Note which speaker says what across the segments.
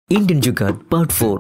Speaker 1: Indian jugaad part four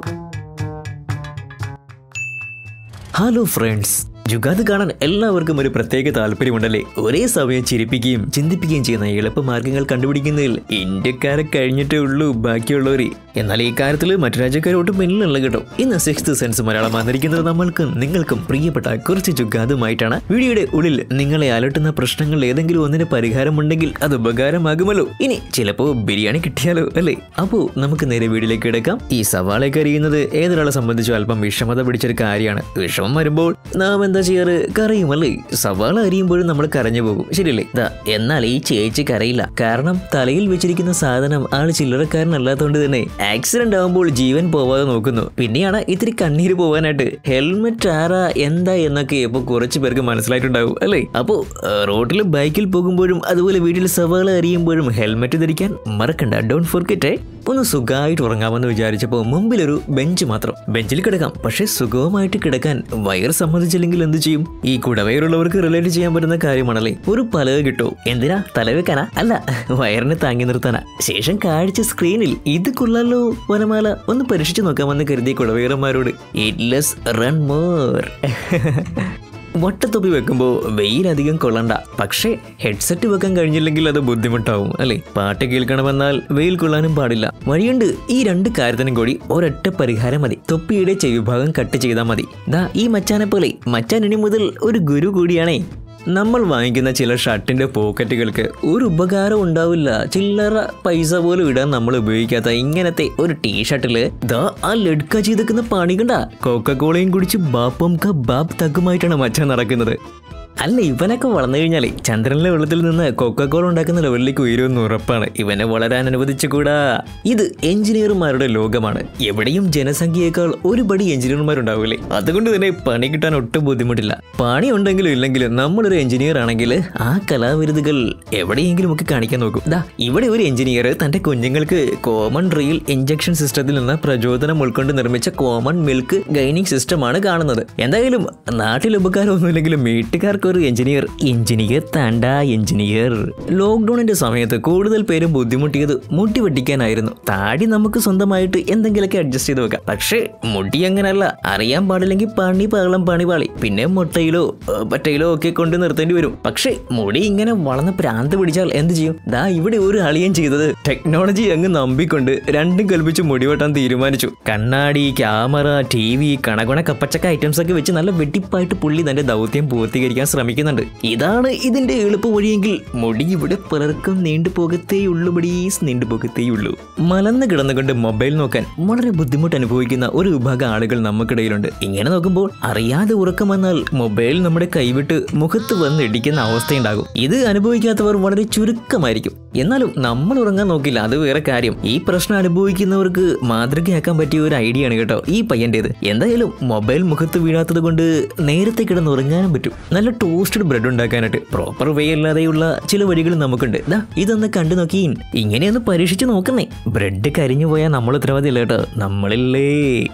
Speaker 1: hello friends jugaad കാണാൻ എല്ലാവർക്കും ഒരു പ്രത്യേക താല്പര്യമുണ്ടല്ലേ ഒരേ സമയം ചിരിപ്പിക്കുകയും ചിന്തിപ്പിക്കുകയും ചെയ്യുന്ന എളുപ്പ മാർഗങ്ങൾ കണ്ടുപിടിക്കുന്നതിൽ ഇന്ത്യക്കാരെ കഴിഞ്ഞിട്ടേ ഉള്ളൂ ബാക്കിയുള്ളവർ എന്നാൽ ഈ കാര്യത്തിൽ മറ്റു രാജ്യക്കാരോട്ട് പിന്നിലുള്ള കേട്ടോ ഇന്ന് സിക്സ്ത് സെൻസ് മലയാളം വന്നിരിക്കുന്നത് നമ്മൾക്കും നിങ്ങൾക്കും പ്രിയപ്പെട്ട കുറച്ച് ജുഗാദുമായിട്ടാണ് വീഡിയോയുടെ ഉള്ളിൽ നിങ്ങളെ അലട്ടുന്ന പ്രശ്നങ്ങൾ ഏതെങ്കിലും ഒന്നിന് പരിഹാരമുണ്ടെങ്കിൽ അത് ഉപകാരമാകുമല്ലോ ഇനി ചിലപ്പോ ബിരിയാണി കിട്ടിയാലോ അല്ലേ അപ്പോ നമുക്ക് നേരെ വീഡിയോയിലേക്ക് എടുക്കാം ഈ സവാളയൊക്കെ അറിയുന്നത് ഏതൊരാളെ സംബന്ധിച്ചും അല്പം വിഷമത പിടിച്ചൊരു കാര്യമാണ് വിഷമം വരുമ്പോൾ നാം എന്താ ചെയ്യാറ് കരയുമല്ലേ സവാള അരിയുമ്പോഴും നമ്മൾ കരഞ്ഞു പോകും ശരിയല്ലേ ദാ എന്നാൽ ഈ ചേച്ചി കരയില്ല കാരണം തലയിൽ വെച്ചിരിക്കുന്ന സാധനം ആൾ ചില്ലറക്കാരനല്ലാത്തതുകൊണ്ട് തന്നെ ആക്സിഡന്റ് ആകുമ്പോൾ ജീവൻ പോവാതെ നോക്കുന്നു പിന്നെയാണ് ഇത്തിരി കണ്ണീര് പോവാനായിട്ട് ഹെൽമെറ്റ് ആരാ എന്താ എന്നൊക്കെ ഇപ്പൊ കുറച്ച് പേർക്ക് മനസ്സിലായിട്ടുണ്ടാവും അല്ലേ അപ്പോ റോഡിൽ ബൈക്കിൽ പോകുമ്പോഴും അതുപോലെ വീട്ടിൽ സവാള അരിയുമ്പോഴും ഹെൽമെറ്റ് ധരിക്കാൻ മറക്കണ്ട ഡോണ്ട് ഫോർഗെറ്റ് ഒന്ന് സുഖമായിട്ട് ഉറങ്ങാമെന്ന് വിചാരിച്ചപ്പോൾ മുമ്പിലൊരു ബെഞ്ച് മാത്രം ബെഞ്ചിൽ കിടക്കാം പക്ഷെ സുഖമായിട്ട് കിടക്കാൻ വയർ സമ്മതിച്ചില്ലെങ്കിൽ എന്ത് ചെയ്യും ഈ കുടവയറുള്ളവർക്ക് റിലേറ്റ് ചെയ്യാൻ പറ്റുന്ന കാര്യമാണല്ലേ ഒരു പലക കിട്ടോ എന്തിനാ തലവെക്കാനാ അല്ല വയറിനെ താങ്ങി നിർത്താനാ ശേഷം കാഴ്ച സ്ക്രീനിൽ ഇത് കൊള്ളാലോ വനമാല ഒന്ന് പരീക്ഷിച്ചു നോക്കാമെന്ന് കരുതിയ കുടവയറന്മാരോട് ഇറ്റ് ലെസ് റൺ മോർ വട്ടത്തൊപ്പി വെക്കുമ്പോൾ വെയിലധികം കൊള്ളണ്ട പക്ഷേ ഹെഡ്സെറ്റ് വെക്കാൻ കഴിഞ്ഞില്ലെങ്കിൽ അത് ബുദ്ധിമുട്ടാവും അല്ലേ പാട്ട് കേൾക്കണമെന്നാൽ വെയിൽ കൊള്ളാനും പാടില്ല വഴിയുണ്ട് ഈ രണ്ട് കാര്യത്തിനും കൂടി ഒരൊറ്റ പരിഹാരം മതി തൊപ്പിയുടെ ചെവിഭാഗം കട്ട് ചെയ്താൽ മതി ദാ ഈ മച്ചാനെ പോലെ മച്ചാൻ ഇനി മുതൽ ഒരു ഗുരു കൂടിയാണേ നമ്മൾ വാങ്ങിക്കുന്ന ചില ഷർട്ടിന്റെ പോക്കറ്റുകൾക്ക് ഒരു ഉപകാരം ഉണ്ടാവില്ല ചില്ലറ പൈസ പോലും ഇടാൻ നമ്മൾ ഉപയോഗിക്കാത്ത ഇങ്ങനത്തെ ഒരു ടീഷർട്ടില് ദാ ആ ലഡ്ക ചെയ്തേക്കുന്ന പണി കണ്ട കോക്കക്കോളയും കുടിച്ച് ബാപ്പം ക ബാബ് തക്കുമായിട്ടാണ് മച്ചാൻ നടക്കുന്നത് അല്ല ഇവനൊക്കെ വളർന്നു കഴിഞ്ഞാലേ ചന്ദ്രനിലെ വെള്ളത്തിൽ നിന്ന് കൊക്കക്കോള ഉണ്ടാക്കുന്ന ലെവലിലേക്ക് ഉയരുമെന്ന് ഉറപ്പാണ് ഇവനെ വളരാൻ അനുവദിച്ചുകൂടാ ഇത് എഞ്ചിനീയർമാരുടെ ലോകമാണ് എവിടെയും ജനസംഖ്യയേക്കാൾ ഒരു പടി എഞ്ചിനീയർമാരുണ്ടാവില്ലേ അതുകൊണ്ട് തന്നെ പണി കിട്ടാൻ ഒട്ടും ബുദ്ധിമുട്ടില്ല പണി ഉണ്ടെങ്കിലും ഇല്ലെങ്കിലും നമ്മളൊരു എഞ്ചിനീയർ ആണെങ്കിൽ ആ കലാവിരുതുകൾ എവിടെയെങ്കിലും ഒക്കെ കാണിക്കാൻ നോക്കും ദാ ഇവിടെ ഒരു എഞ്ചിനീയർ തന്റെ കുഞ്ഞുങ്ങൾക്ക് കോമൺ റീൽ ഇഞ്ചക്ഷൻ സിസ്റ്റത്തിൽ നിന്ന് പ്രചോദനം ഉൾക്കൊണ്ട് നിർമ്മിച്ച കോമൺ മിൽക്ക് ഗൈനിങ് സിസ്റ്റമാണ് കാണുന്നത് എന്തായാലും നാട്ടിൽ ഉപകാരമൊന്നുമില്ലെങ്കിലും വീട്ടുകാർക്ക് ഒരു എഞ്ചിനീയർ എഞ്ചിനീയർ താണ്ട എഞ്ചിനീയർ ലോക്ക്ഡൌണിന്റെ സമയത്ത് കൂടുതൽ പേരും ബുദ്ധിമുട്ടിയത് മുടി വെട്ടിക്കാനായിരുന്നു താടി നമുക്ക് സ്വന്തമായിട്ട് എന്തെങ്കിലുമൊക്കെ അഡ്ജസ്റ്റ് ചെയ്ത് വെക്കാം പക്ഷേ മുടി അങ്ങനല്ല അറിയാൻ പാടില്ലെങ്കിൽ പണി പാകളം പണി പാളി പിന്നെ മുട്ടയിലോ ഏഹ്, പറ്റയിലോ ഒക്കെ കൊണ്ട് നിർത്തേണ്ടി വരും പക്ഷേ മുടി ഇങ്ങനെ വളർന്ന് പ്രാന്ത് പിടിച്ചാൽ എന്ത് ചെയ്യും ദാ ഇവിടെ ഒരു അളിയൻ ചെയ്തത് ടെക്നോളജി അങ്ങ് നമ്പിക്കൊണ്ട് രണ്ടും കൽപ്പിച്ച് മുടി വെട്ടാൻ തീരുമാനിച്ചു കണ്ണാടി ക്യാമറ ടി വി കണകുണ കപ്പച്ചക്ക ഐറ്റംസ് ഒക്കെ വെച്ച് നല്ല വെട്ടിപ്പായിട്ട് പുള്ളി തന്റെ ദൗത്യം പൂർത്തീകരിക്കാൻ ശ്രമിക്കുന്നുണ്ട് ഇതാണ് ഇതിന്റെ എളുപ്പ വഴിയെങ്കിൽ മുടി ഇവിടെ പലർക്കും നീണ്ടു പോകത്തേയുള്ളൂ ബടീസ് നീണ്ടു പോകത്തേയുള്ളൂ മലന്ന് കിടന്നുകൊണ്ട് മൊബൈൽ നോക്കാൻ വളരെ ബുദ്ധിമുട്ട് അനുഭവിക്കുന്ന ഒരു വിഭാഗം ആളുകൾ നമുക്കിടയിലുണ്ട് ഇങ്ങനെ നോക്കുമ്പോൾ അറിയാതെ ഉറക്കം വന്നാൽ മൊബൈൽ നമ്മുടെ കൈവിട്ട് മുഖത്ത് വന്ന് ഇടിക്കുന്ന അവസ്ഥയുണ്ടാകും ഇത് അനുഭവിക്കാത്തവർ വളരെ ചുരുക്കമായിരിക്കും എന്നാലും നമ്മൾ ഉറങ്ങാൻ നോക്കില്ല അത് വേറെ കാര്യം ഈ പ്രശ്നം അനുഭവിക്കുന്നവർക്ക് മാതൃകയാക്കാൻ പറ്റിയ ഒരു ഐഡിയ ആണ് കേട്ടോ ഈ പയ്യൻ്റേത് എന്തായാലും മൊബൈൽ മുഖത്ത് വീഴാത്തത് കൊണ്ട് നേരത്തെ കിടന്ന് ഉറങ്ങാനും പറ്റും നല്ല ടോസ്റ്റഡ് ബ്രെഡ് ഉണ്ടാക്കാനായിട്ട് പ്രോപ്പർ വേ അല്ലാതെയുള്ള ചില വഴികൾ നമുക്കുണ്ട് ദാ ഇതൊന്ന് കണ്ടു നോക്കി ഇങ്ങനെയൊന്ന് പരീക്ഷിച്ച് നോക്കുന്നേ ബ്രെഡ് കരിഞ്ഞു പോയാൽ നമ്മൾ ഉത്തരവാദിയല്ല കേട്ടോ നമ്മളില്ലേ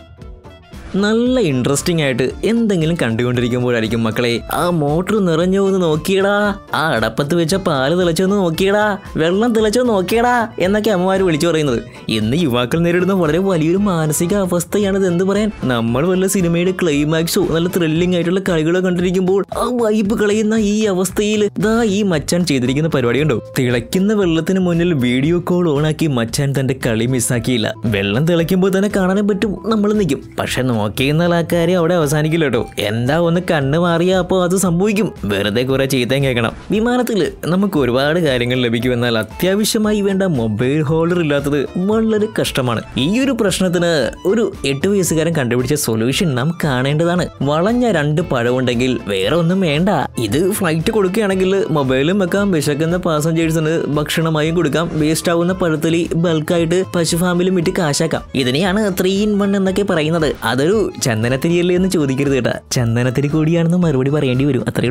Speaker 1: നല്ല ഇൻട്രസ്റ്റിംഗ് ആയിട്ട് എന്തെങ്കിലും കണ്ടുകൊണ്ടിരിക്കുമ്പോഴായിരിക്കും മക്കളെ ആ മോട്ടർ നിറഞ്ഞോ എന്ന് നോക്കിയടാ ആ അടപ്പത്ത് വെച്ച പാല് തിളച്ചോ എന്ന് നോക്കിയടാ വെള്ളം തിളച്ചോ നോക്കിയടാ എന്നൊക്കെ അമ്മമാർ വിളിച്ചു പറയുന്നത് ഇന്ന് യുവാക്കൾ നേരിടുന്ന വളരെ വലിയൊരു മാനസിക അവസ്ഥയാണിത് എന്ത് പറയാൻ നമ്മൾ വല്ല സിനിമയുടെ ക്ലൈമാക്സോ നല്ല ത്രില്ലിംഗ് ആയിട്ടുള്ള കളികളോ കണ്ടിരിക്കുമ്പോൾ ആ വൈബ് കളയുന്ന ഈ അവസ്ഥയിൽ ദാ ഈ മച്ചാൻ ചെയ്തിരിക്കുന്ന പരിപാടി ഉണ്ടോ തിളയ്ക്കുന്ന വെള്ളത്തിന് മുന്നിൽ വീഡിയോ കോൾ ഓണാക്കി മച്ചാൻ തന്റെ കളി മിസ്സാക്കിയില്ല വെള്ളം തിളയ്ക്കുമ്പോൾ തന്നെ കാണാനും പറ്റും നമ്മൾ നിൽക്കും പക്ഷെ നോക്കിയെന്നാൽ ആ കാര്യം അവിടെ അവസാനിക്കില്ല കേട്ടോ എന്താ ഒന്ന് കണ്ണ് മാറിയാ അപ്പോൾ അത് സംഭവിക്കും വെറുതെ കുറെ ചീത്തയും കേൾക്കണം വിമാനത്തിൽ നമുക്ക് ഒരുപാട് കാര്യങ്ങൾ ലഭിക്കുമെന്നാൽ അത്യാവശ്യമായി വേണ്ട മൊബൈൽ ഹോൾഡർ ഇല്ലാത്തത് വളരെ കഷ്ടമാണ് ഈ ഒരു പ്രശ്നത്തിന് ഒരു എട്ട് വയസ്സുകാരൻ കണ്ടുപിടിച്ച സൊല്യൂഷൻ നാം കാണേണ്ടതാണ് വളഞ്ഞ രണ്ട് പഴമുണ്ടെങ്കിൽ വേറെ ഒന്നും വേണ്ട ഇത് ഫ്ലൈറ്റ് കൊടുക്കുകയാണെങ്കിൽ മൊബൈലും വെക്കാം വിശക്കുന്ന പാസഞ്ചേഴ്സിന് ഭക്ഷണമായും കൊടുക്കാം വേസ്റ്റ് ആവുന്ന പഴത്തൊലി ബൾക്കായിട്ട് പശു ഫാമിലും വിറ്റ് കാശാക്കാം ഇതിനെയാണ് ത്രീ ഇൻ വൺ എന്നൊക്കെ പറയുന്നത് അതൊരു ചന്ദനത്തിരിയല്ലേ എന്ന് ചോദിക്കരുത് കേട്ടാ ചന്ദനത്തിരി കൂടിയാണെന്ന് മറുപടി പറയേണ്ടി വരും അത്രയേ ഉള്ളൂ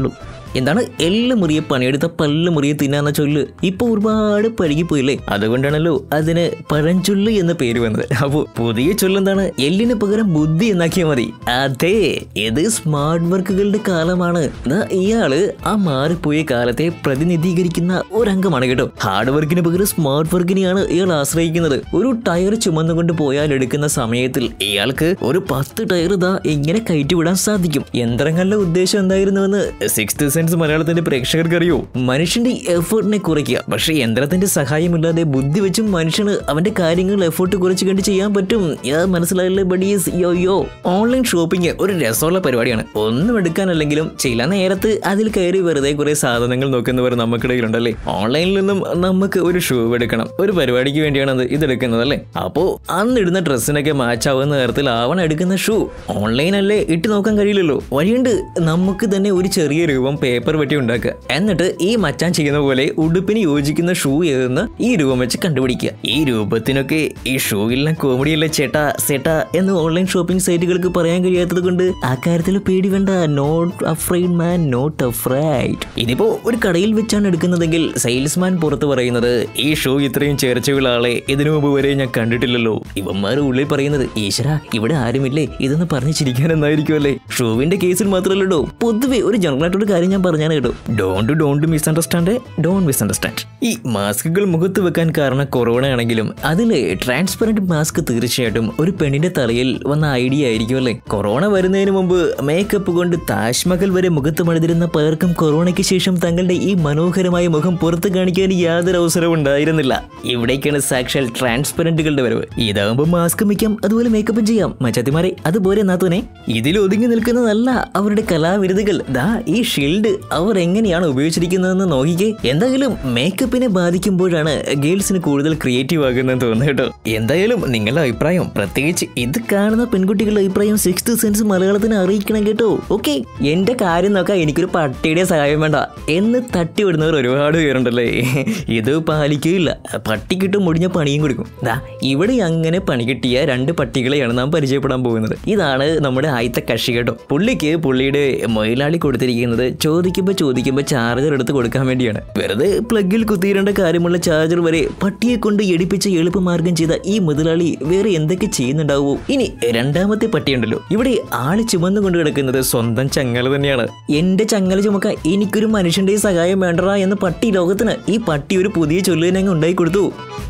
Speaker 1: എന്താണ് എല്ലാം മുറിയെ പണിയെടുത്ത പല്ല് മുറിയെ തിന്നാന്ന ചൊല്ല് ഇപ്പൊ ഒരുപാട് പഴകിപ്പോയില്ലേ അതുകൊണ്ടാണല്ലോ അതിന് പഴഞ്ചൊല്ല് എന്ന പേര് വന്നത് അപ്പോ പുതിയ ചൊല്ലെന്താണ് എല്ലിന് പകരം ബുദ്ധി എന്നാക്കിയാൽ മതി അതെ ഇത് സ്മാർട്ട് വർക്കുകളുടെ കാലമാണ് ദാ ഇയാള് ആ മാറിപ്പോയ കാലത്തെ പ്രതിനിധീകരിക്കുന്ന ഒരംഗമാണ് കേട്ടോ ഹാർഡ് വർക്കിന് പകരം സ്മാർട്ട് വർക്കിനെയാണ് ഇയാൾ ആശ്രയിക്കുന്നത് ഒരു ടയർ ചുമന്നുകൊണ്ട് പോയാൽ എടുക്കുന്ന സമയത്തിൽ ഇയാൾക്ക് ഒരു പത്ത് ടയർ ഇതാ ഇങ്ങനെ കയറ്റി വിടാൻ സാധിക്കും യന്ത്രങ്ങളുടെ ഉദ്ദേശം എന്തായിരുന്നുവെന്ന് സിക്സ്ത് സെൻസ് മലയാളത്തിന്റെ പ്രേക്ഷകർക്ക് അറിയോ മനുഷ്യന്റെ എഫേർട്ടിനെ കുറയ്ക്കുക പക്ഷേ യന്ത്രത്തിന്റെ സഹായമില്ലാതെ ബുദ്ധി വെച്ചും മനുഷ്യന് അവന്റെ കാര്യങ്ങൾ എഫേർട്ട് കുറച്ച് കണ്ട് ചെയ്യാൻ പറ്റും യാ മനസ്സിലായില്ലേ ബഡീസ് യോ യോ ഓൺലൈൻ ഷോപ്പിംഗ് ഒരു രസമുള്ള പരിപാടിയാണ് ഒന്നും എടുക്കാനല്ലെങ്കിലും ചില നേരത്ത് അതിൽ കയറി വെറുതെ കുറെ സാധനങ്ങൾ നോക്കുന്നവർ നമുക്കിടയിലുണ്ടല്ലേ ഓൺലൈനിൽ നിന്നും നമുക്ക് ഒരു ഷൂ എടുക്കണം ഒരു പരിപാടിക്ക് വേണ്ടിയാണ് അത് ഇതെടുക്കുന്നത് അല്ലേ അപ്പോ അന്ന് ഇടുന്ന ഡ്രസ്സിനൊക്കെ മാച്ച് ആവുന്ന തരത്തിൽ ആവണം എടുക്കുന്ന ഷൂ ഓൺലൈൻ അല്ലേ ഇട്ട് നോക്കാൻ കഴിയില്ലല്ലോ വഴിയുണ്ട് നമുക്ക് തന്നെ ഒരു ചെറിയ രൂപം പേപ്പർ വെട്ടി ഉണ്ടാക്കുക എന്നിട്ട് ഈ മച്ചാൻ ചെയ്യുന്ന പോലെ ഉടുപ്പിന് യോജിക്കുന്ന ഷൂ ഏതെന്ന് ഈ രൂപം വെച്ച് കണ്ടുപിടിക്കുക ഈ രൂപത്തിനൊക്കെ ഈ ഷൂവിലെ കോമഡിയല്ലേ ചേട്ടാ ചേട്ടാ എന്ന് ഓൺലൈൻ ഷോപ്പിംഗ് സൈറ്റുകൾക്ക് പറയാൻ കഴിയാത്തത് കൊണ്ട് ആ കാര്യത്തിൽ പേടി വേണ്ട not afraid man not afraid ഇനിയിപ്പോ ഒരു കടയിൽ വെച്ചാണ് എടുക്കുന്നതെങ്കിൽ സെയിൽസ്മാൻ പുറത്ത് പറയുന്നത് ഈ ഷൂ ഇത്രയും ചേർച്ചയുള്ള ആളെ ഇതിനു മുമ്പ് വരെ ഞാൻ കണ്ടിട്ടില്ലല്ലോ ഇവന്മാർ ഉള്ളിൽ പറയുന്നത് ഈശ്വര ഇവിടെ ആരുമില്ലേ ഇതെന്ന് പറഞ്ഞു ചിരിക്കാനെന്നായിരിക്കുമല്ലേ ഷൂവിന്റെ കേസിൽ മാത്രമല്ലല്ലോ പൊതുവെ ഒരു ജനറലായിട്ടൊരു കാര്യം ഞാൻ പറഞ്ഞാണ് കേട്ടോ don't don't misunderstand don't misunderstand ഈ മാസ്കുകൾ മുഖത്ത് വെക്കാൻ കാരണം കൊറോണ ആണെങ്കിലും അതിലെ ട്രാൻസ്പെറന്റ് മാസ്ക് തീർച്ചയായിട്ടും ഒരു പെണ്ണിന്റെ തലയിൽ വന്ന ഐഡിയ ആയിരിക്കും അല്ലേ കൊറോണ വരുന്നതിന് മുമ്പ് മേക്കപ്പ് കൊണ്ട് താജ്മഹൽ വരെ മുഖത്ത് മണിതിരുന്ന പലർക്കും കൊറോണയ്ക്ക് ശേഷം തങ്ങളുടെ ഈ മനോഹരമായ മുഖം പുറത്ത് കാണിക്കാൻ യാതൊരു അവസരവും ഉണ്ടായിരുന്നില്ല ഇവിടേക്കാണ് സാക്ഷാൽ ട്രാൻസ്പെറന്റുകളുടെ വരവ് ഇതാകുമ്പോൾ മാസ്ക് വയ്ക്കാം അതുപോലെ മേക്കപ്പും ചെയ്യാം മച്ചത്തിമാരെ അതുപോലെ നാത്തൂനെ ഇതിൽ ഒതുങ്ങി നിൽക്കുന്നതല്ല അവരുടെ കലാവിരുതുകൾ ദാ ഈ ഷീൽഡ് അവർ എങ്ങനെയാണ് ഉപയോഗിച്ചിരിക്കുന്നതെന്ന് നോക്കിക്കേ എന്തായാലും മേക്കപ്പിനെ ബാധിക്കുമ്പോഴാണ് ഗേൾസിന് കൂടുതൽ ക്രിയേറ്റീവ് ആകുന്നതെന്ന് തോന്നുന്നു കേട്ടോ എന്തായാലും നിങ്ങളുടെ അഭിപ്രായം പ്രത്യേകിച്ച് ഇത് കാണുന്ന പെൺകുട്ടികളുടെ അഭിപ്രായം സിക്സ്ത് സെൻസ് മലയാളത്തിന് അറിയിക്കണം കേട്ടോ ഓക്കെ എന്റെ കാര്യം നോക്കാൻ എനിക്കൊരു പട്ടിയുടെ സഹായം വേണ്ട എന്ന് തട്ടി വിടുന്നവർ ഒരുപാട് പേരുണ്ടല്ലേ ഇത് പാലിക്കുകയില്ല പട്ടിക്കിട്ട് മുടിഞ്ഞ പണിയും കൊടുക്കും ദാ ഇവിടെ അങ്ങനെ പണി കിട്ടിയ രണ്ട് പട്ടികളെയാണ് നാം പരിചയപ്പെടാൻ പോകുന്നത് ഇതാണ് നമ്മുടെ ആദ്യത്തെ കക്ഷി കേട്ടോ പുള്ളിക്ക് പുള്ളിയുടെ മൊയിലാളി കൊടുത്തിരിക്കുന്നത് ചോദിക്കുമ്പോൾ ചോദിക്കുമ്പോൾ ചാർജർ എടുത്ത് കൊടുക്കാൻ വേണ്ടിയാണ് വെറുതെ പ്ലഗിൽ കുത്തിയിടേണ്ട കാര്യമുള്ള ചാർജർ വരെ പട്ടിയെ കൊണ്ട് എടുപ്പിച്ച് എളുപ്പമാർഗം ചെയ്ത ഈ മുതലാളി വേറെ എന്തൊക്കെ ചെയ്യുന്നുണ്ടാവോ ഇനി രണ്ടാമത്തെ പട്ടിയുണ്ടല്ലോ ഇവിടെ ആള് ചുമന്നു കൊണ്ട് കിടക്കുന്നത് സ്വന്തം ചങ്ങല തന്നെയാണ് എന്റെ ചങ്ങല ചുമക്ക എനിക്കൊരു മനുഷ്യന്റെ സഹായം വേണ്ടടാ എന്ന് പട്ടി ലോകത്തിന് ഈ പട്ടി ഒരു പുതിയ ചൊല്ല് തന്നെ അങ്ങ് ഉണ്ടായി കൊടുത്തു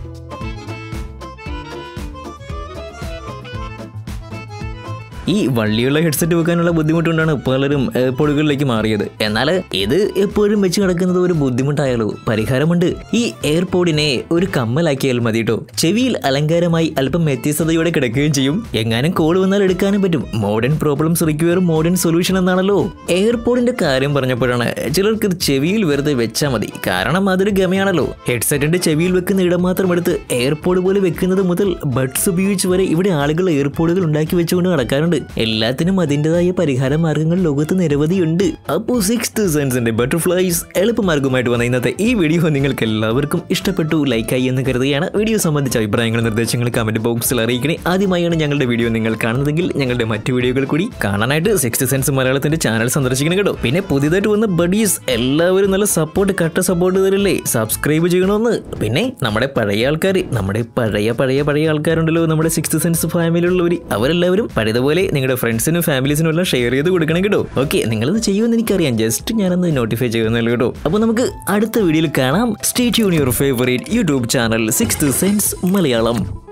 Speaker 1: ഈ വള്ളിയുള്ള ഹെഡ്സെറ്റ് വെക്കാനുള്ള ബുദ്ധിമുട്ടുകൊണ്ടാണ് പലരും എയർപോഡുകളിലേക്ക് മാറിയത് എന്നാൽ ഇത് എപ്പോഴും വെച്ച് കിടക്കുന്നത് ഒരു ബുദ്ധിമുട്ടായാലോ പരിഹാരമുണ്ട് ഈ എയർപോഡിനെ ഒരു കമ്മലാക്കിയാൽ മതി കേട്ടോ ചെവിയിൽ അലങ്കാരമായി അല്പം വ്യത്യസ്തതയോടെ കിടക്കുകയും ചെയ്യും എങ്ങാനും കോൾ വന്നാൽ എടുക്കാനും പറ്റും modern problems require modern solution എന്നാണല്ലോ എയർപോഡിന്റെ കാര്യം പറഞ്ഞപ്പോഴാണ് ചിലർക്ക് ഇത് ചെവിയിൽ വെറുതെ വെച്ചാൽ മതി കാരണം അതൊരു ഗമയാണല്ലോ ഹെഡ്സെറ്റിന്റെ ചെവിയിൽ വെക്കുന്ന ഇടം മാത്രം എടുത്ത് എയർപോഡ് പോലെ വെക്കുന്നത് മുതൽ ബഡ്സ് ഉപയോഗിച്ച് വരെ ഇവിടെ ആളുകൾ എയർപോഡുകൾ ഉണ്ടാക്കി വെച്ചുകൊണ്ട് നടക്കാറുണ്ട് എല്ലാത്തിനും അതിൻ്റെതായ പരിഹാര മാർഗങ്ങൾ ലോകത്ത് നിരവധിയുണ്ട് അപ്പോൾ സിക്സ്ത് സെൻസിന്റെ ബട്ടർഫ്ലൈസ് എളുപ്പമാർഗമായിട്ട് വന്ന ഇന്നത്തെ ഈ വീഡിയോ നിങ്ങൾക്ക് എല്ലാവർക്കും ഇഷ്ടപ്പെട്ടു ലൈക്കായി എന്ന് കരുതുകയാണ് വീഡിയോ സംബന്ധിച്ച അഭിപ്രായങ്ങളും നിർദ്ദേശങ്ങളും കമന്റ് ബോക്സിൽ അറിയിക്കണേ ആദ്യമായാണ് ഞങ്ങളുടെ വീഡിയോ നിങ്ങൾ കാണുന്നതെങ്കിൽ ഞങ്ങളുടെ മറ്റു വീഡിയോകൾ കൂടി കാണാനായിട്ട് സിക്സ്ത് സെൻസ് മലയാളത്തിന്റെ ചാനൽ സന്ദർശിക്കണം കേട്ടോ പിന്നെ പുതിയതായിട്ട് വന്ന ബഡീസ് എല്ലാവരും നല്ല സപ്പോർട്ട് കട്ട സപ്പോർട്ട് തരില്ലേ സബ്സ്ക്രൈബ് ചെയ്യണമെന്ന് പിന്നെ നമ്മുടെ പഴയ ആൾക്കാർ നമ്മുടെ പഴയ പഴയ പഴയ ആൾക്കാരുണ്ടല്ലോ നമ്മുടെ സിക്സ്ത് സെൻസ് ഫാമിലിയിലുള്ളവർ അവരെല്ലാവരും പഴയതുപോലെ നിങ്ങളുടെ ഫ്രണ്ട്സിനും ഫാമിലീസിനും എല്ലാം ഷെയർ ചെയ്ത് കൊടുക്കണം കേട്ടോ ഓക്കെ നിങ്ങളത് ചെയ്യുമെന്ന് എനിക്കറിയാം ജസ്റ്റ് ഞാനൊന്ന് നോട്ടിഫൈ ചെയ്യുന്നല്ലോ കേട്ടോ അപ്പോൾ നമുക്ക് അടുത്ത വീഡിയോയിൽ കാണാം stay tune your favourite YouTube channel sixth sense Malayalam